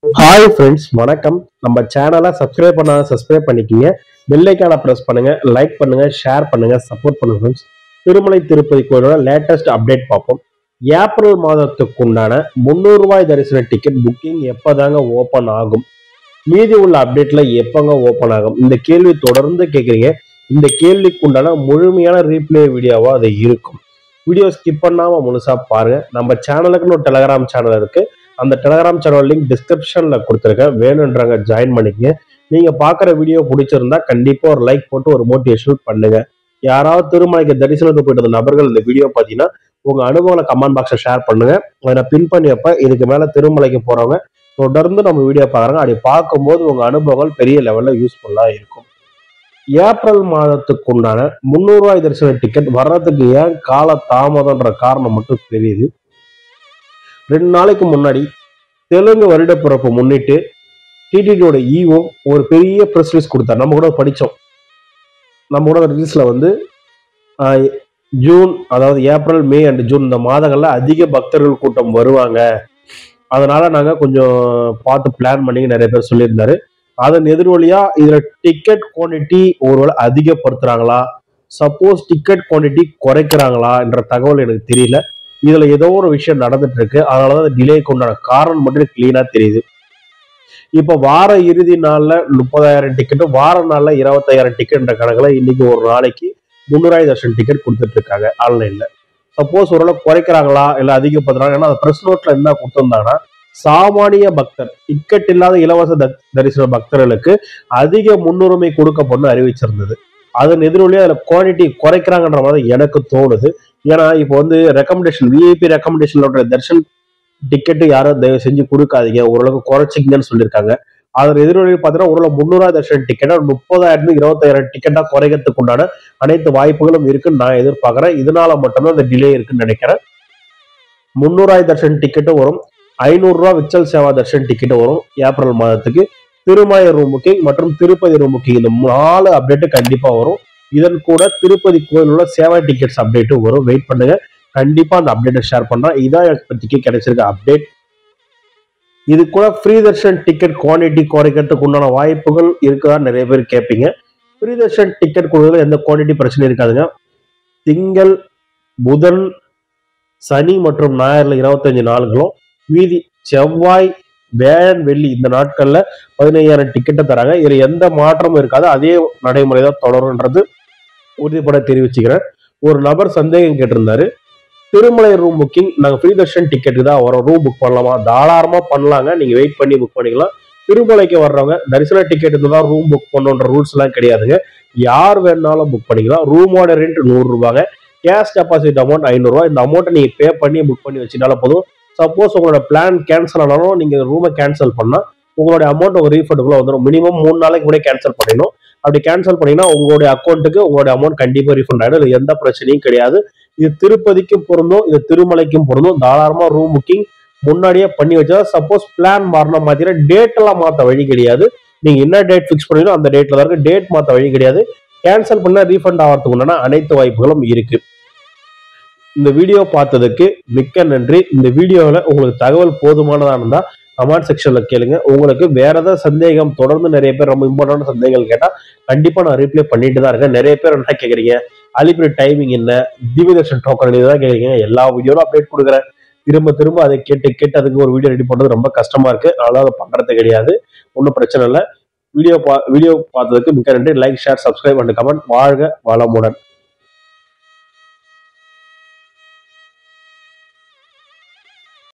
hi friends வணக்கம் நம்ம சேனலை சப்ஸ்கிரைப் பண்ணாத சப்ஸ்கிரைப் பண்ணிக்கிங்க பெல்லைக்கான ப்ரெஸ் பண்ணுங்க லைக் பண்ணுங்க ஷேர் பண்ணுங்க சப்போர்ட் பண்ணுங்க ஃப்ரெண்ட்ஸ் திருமலை திருப்பதி கோயிலோட லேட்டஸ்ட் அப்டேட் பார்ப்போம் ஏப்ரல் மாதத்துக்கு உண்டான முந்நூறு ரூபாய் தரிசன டிக்கெட் புக்கிங் எப்போதாங்க ஓப்பன் ஆகும் மீதி உள்ள அப்டேட்ல எப்பங்க ஓப்பன் ஆகும் இந்த கேள்வி தொடர்ந்து கேட்குறீங்க இந்த கேள்விக்கு உண்டான முழுமையான ரீப்ளே வீடியோவா அது இருக்கும் வீடியோ ஸ்கிப் பண்ணாம முழுசா பாருங்க நம்ம சேனலுக்குன்னு ஒரு டெலகிராம் சேனல் இருக்கு அந்த டெலகிராம் சேனல் லிங்க் டிஸ்கிரிப்ஷன்ல கொடுத்துருக்கேன் வேணுன்றவங்க ஜாயின் பண்ணிக்கங்க நீங்க பார்க்குற வீடியோ பிடிச்சிருந்தா கண்டிப்பா ஒரு லைக் போட்டு ஒரு மோட்டிவேஷன் பண்ணுங்க யாராவது திருமலைக்கு தரிசனத்துக்கு போயிட்டு வந்த நபர்கள் இந்த வீடியோ பார்த்தீங்கன்னா உங்க அனுபவங்களை கமெண்ட் பாக்ஸை ஷேர் பண்ணுங்க அதை நான் பின் பண்ணி வைப்பேன் இதுக்கு மேல திருமலைக்கு போறவங்க தொடர்ந்து நம்ம வீடியோ பார்க்குறாங்க அப்படி பார்க்கும்போது உங்க அனுபவங்கள் பெரிய லெவல்ல யூஸ்ஃபுல்லா இருக்கும் ஏப்ரல் மாதத்துக்கு உண்டான முந்நூறு ரூபாய் தரிசன டிக்கெட் வர்றதுக்கு ஏன் கால தாமதம்ன்ற காரணம் மட்டும் தெரியுது ரெண்டு நாளைக்கு முன்னாடி தெலுங்கு வருட பிறப்பு முன்னிட்டு டிடிடியோட ஈஓ ஒரு பெரிய ப்ரெஸ் ரிலீஸ் கொடுத்தார் நம்ம கூட படித்தோம் நம்ம கூட ரிலீஸ்ல வந்து ஆஹ், ஜூன் அதாவது ஏப்ரல் மே அண்ட் ஜூன் இந்த மாதங்கள்ல அதிக பக்தர்கள் கூட்டம் வருவாங்க அதனால நாங்க கொஞ்சம் பார்த்து பிளான் பண்ணி நிறைய பேர் சொல்லியிருந்தாரு அதன் எதிரொலியா இதுல டிக்கெட் குவான்டிட்டி ஒருவேளை அதிகப்படுத்துறாங்களா சப்போஸ் டிக்கெட் குவான்டிட்டி குறைக்கிறாங்களா என்ற தகவல் எனக்கு தெரியல இதுல ஏதோ ஒரு விஷயம் நடந்துட்டு இருக்கு அதனாலதான் டிலேக்கு உண்டான காரணம் மட்டும் கிளீனா தெரியுது இப்ப வார இறுதி நாள்ல முப்பதாயிரம் டிக்கெட் வார நாள்ல இருபத்தாயிரம் டிக்கெட்ன்ற கணக்குல இன்னைக்கு ஒரு நாளைக்கு முந்நூறாயிரம் தர்ஷன் டிக்கெட் கொடுத்துட்டு இருக்காங்க ஆன்லைன்ல சப்போஸ் ஓரளவு குறைக்கிறாங்களா இல்ல அதிகப்படுத்துறாங்க ஏன்னா அந்த பிரஸ் நோட்ல என்ன கொடுத்திருந்தாங்கன்னா சாமானிய பக்தர் டிக்கெட் இல்லாத இலவச த- தரிசன பக்தர்களுக்கு அதிக முன்னுரிமை கொடுக்கப்படும் அறிவிச்சிருந்தது அதன் எதிரொலியா அதுல குவாலிட்டி குறைக்கிறாங்கன்ற மாதிரி எனக்கு தோணுது ஏன்னா இப்போ வந்து ரெக்கமெண்டேஷன் விஐபி ரெக்கமெண்டேஷனோட தர்ஷன் டிக்கெட்டு யாரும் தயவு செஞ்சு கொடுக்காதீங்க ஓரளவுக்கு குறைச்சிங்கன்னு சொல்லியிருக்காங்க அதன் எதிரொலியில் பார்த்தீங்கன்னா ஓரளவு முந்நூறாயிரம் தர்ஷன் டிக்கெட்டா முப்பதாயிரம் இருபத்தாயிரம் டிக்கெட்டா குறைக்கிறதுக்கு உண்டான அனைத்து வாய்ப்புகளும் இருக்குன்னு நான் எதிர்பார்க்கறேன் இதனால மட்டும்தான் இந்த டிலே இருக்குன்னு நினைக்கிறேன் முந்நூறாயிரம் தர்ஷன் டிக்கெட்டும் வரும் ஐநூறு ரூபா விச்சல் சேவா தர்ஷன் டிக்கெட் வரும் ஏப்ரல் மாதத்துக்கு திருமய ரூம் புக்கிங் மற்றும் திருப்பதி ரூம் புக்கிங் இந்த நாலு அப்டேட் கண்டிப்பா வரும் இதன் கூட திருப்பதி கோயில் உள்ள சேவா டிக்கெட்ஸ் அப்டேட்டும் வரும் வெயிட் பண்ணுங்க கண்டிப்பா அந்த அப்டேட்டை ஷேர் பண்றேன் இதான் எனக்கு இப்போதைக்கு கிடைச்சிருக்க அப்டேட் இது கூட ஃப்ரீ தர்ஷன் டிக்கெட் குவான்டிட்டி குறைக்கிறதுக்கு உண்டான வாய்ப்புகள் இருக்குதா நிறைய பேர் கேட்பீங்க ஃப்ரீ தர்ஷன் டிக்கெட் கொடுக்கறதுல எந்த குவான்டிட்டி பிரச்சனை இருக்காதுங்க திங்கள் புதன் சனி மற்றும் ஞாயிறுல இருபத்தஞ்சு நாளுங்களும் மீதி செவ்வாய் வேழன் வெள்ளி இந்த நாட்கள்ல பதினையாயிரம் டிக்கெட்டை தராங்க இதுல எந்த மாற்றமும் இருக்காது அதே நடைமுறை தான் தொடரும்ன்றது உறுதிப்பட தெரிவிச்சுக்கிறேன் ஒரு நபர் சந்தேகம் கேட்டிருந்தாரு திருமலை ரூம் புக்கிங் நாங்க ஃப்ரீ தர்ஷன் டிக்கெட்டு தான் வரோம் ரூம் புக் பண்ணலாமா தாராளமா பண்ணலாங்க நீங்க வெயிட் பண்ணி புக் பண்ணிக்கலாம் திருமலைக்கு வர்றவங்க தரிசன டிக்கெட் தான் ரூம் புக் பண்ணுன்ற ரூல்ஸ் எல்லாம் கிடையாதுங்க யார் வேணாலும் புக் பண்ணிக்கலாம் ரூமோட ரெண்ட் நூறு ரூபாங்க கேஷ் டெபாசிட் அமௌண்ட் ஐநூறுரூவா இந்த அமௌண்ட்டை நீங்க பே பண்ணி புக் பண்ணி வச்சுட்டாலும் போதும் சப்போஸ் உங்களோட பிளான் கேன்சல் ஆனாலும் நீங்க ரூமை கேன்சல் பண்ணா உங்களுடைய அமௌண்ட் உங்க ரீஃபண்டுக்குள்ள வந்துடும் மினிமம் மூணு நாளைக்கு கூட கேன்சல் பண்ணிடணும் அப்படி கேன்சல் பண்ணீங்கன்னா உங்களுடைய அக்கௌண்ட்டுக்கு உங்களுடைய அமௌண்ட் கண்டிப்பா ரீஃபண்ட் ஆயிடும் இதுல எந்த பிரச்சனையும் கிடையாது இது திருப்பதிக்கும் பொருந்தும் இது திருமலைக்கும் பொருந்தும் தாராளமா ரூம் புக்கிங் முன்னாடியே பண்ணி வச்சா சப்போஸ் பிளான் மாறின மாதிரி டேட் எல்லாம் மாத்த வழி கிடையாது நீங்க என்ன டேட் ஃபிக்ஸ் பண்ணீங்களோ அந்த டேட்ல தான் இருக்கு டேட் மாத்த வழி கிடையாது கேன்சல் பண்ணா ரீஃபண்ட் ஆகிறதுக்கு உண்டான அனைத்து வாய்ப்புகளும் இருக்கு இந்த வீடியோ பார்த்ததுக்கு மிக்க நன்றி இந்த வீடியோவில் உங்களுக்கு தகவல் போதுமானதா இருந்தா கமெண்ட் செக்ஷன்ல கேளுங்க உங்களுக்கு வேற ஏதாவது சந்தேகம் தொடர்ந்து நிறைய பேர் ரொம்ப இம்பார்ட்டன்ட் சந்தேகங்கள் கேட்டா கண்டிப்பா நான் ரிப்ளை பண்ணிட்டு தான் இருக்கேன் நிறைய பேர் என்ன கேக்குறீங்க அலிபுரி டைமிங் என்ன திவ்யதர்ஷன் டோக்கன் இதுதான் கேக்குறீங்க எல்லா வீடியோலும் அப்டேட் கொடுக்குறேன் திரும்ப திரும்ப அதை கேட்டு கேட்டு அதுக்கு ஒரு வீடியோ ரெடி பண்றது ரொம்ப கஷ்டமா இருக்கு அதனால அதை பண்றது கிடையாது ஒன்றும் பிரச்சனை இல்லை வீடியோ பா வீடியோ பார்த்ததுக்கு மிக்க நன்றி like share subscribe and comment வாழ்க வளமுடன்